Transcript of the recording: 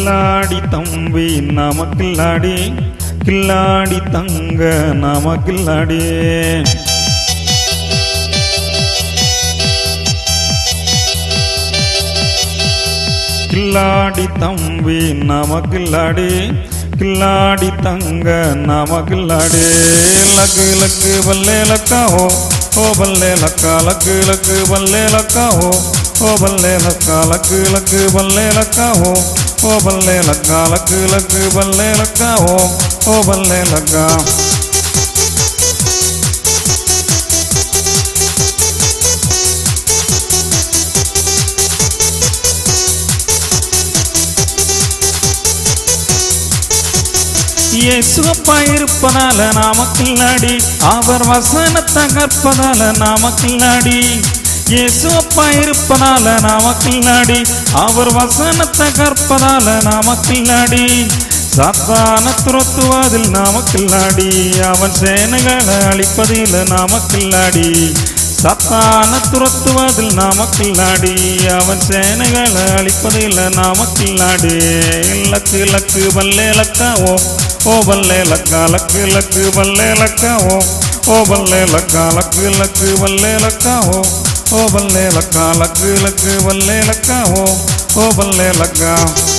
கில்லாடி தம்பி நாம கில்லாடி கில்லாடி தங்க நாம கில்லாடி கில்லாடி தம்பி நாம கில்லாடி கில்லாடி தங்க நாம கில்லாடி லக்கு லக்கு பல்லே லக்கா ஹோ ஓ பல்லே லக்கா லக்கு லக்கு பல்லே லக்கா ஹோ ஓ பல்லே லக்கா லக்கு லக்கு பல்லே லக்கா ஹோ ஓ பல்லே லக்கா லக்கு லக்கு பல்லே லக்கா ஹோ ஓ பல்லே லக்கா இயேசுப்பா இருப்பதால நாம கில்லாடி அவர் வசனத்தை கற்பதால நாம கில்லாடி இயேசுப்பா இருப்பதால நாம கில்லாடி அவர் வசனத்தை கற்பதால நாம கில்லாடி சாத்தான துரத்துவதில் நாம கில்லாடி அவன் சேனைகளை அழிப்பதில் நாம கில்லாடி சத்தான துரத்துவதில் நாம கில்லாடி அவன் சேனைகளை அழிப்பதில் நாம கில்லாடி லக்கு லக்கு பல்லே லக்கா ஓ ஓ பல்லே லக்கா லக்கு லக்கு பல்லே லக்கா ஓ ஓ பல்லே லக்கா லக்கு லக்கு பல்லே லக்கா ஓ ஓ பல்லே லக்கா லக்கு லக்கு பல்லே லக்கா ஓ ஓ பல்லே லக்கா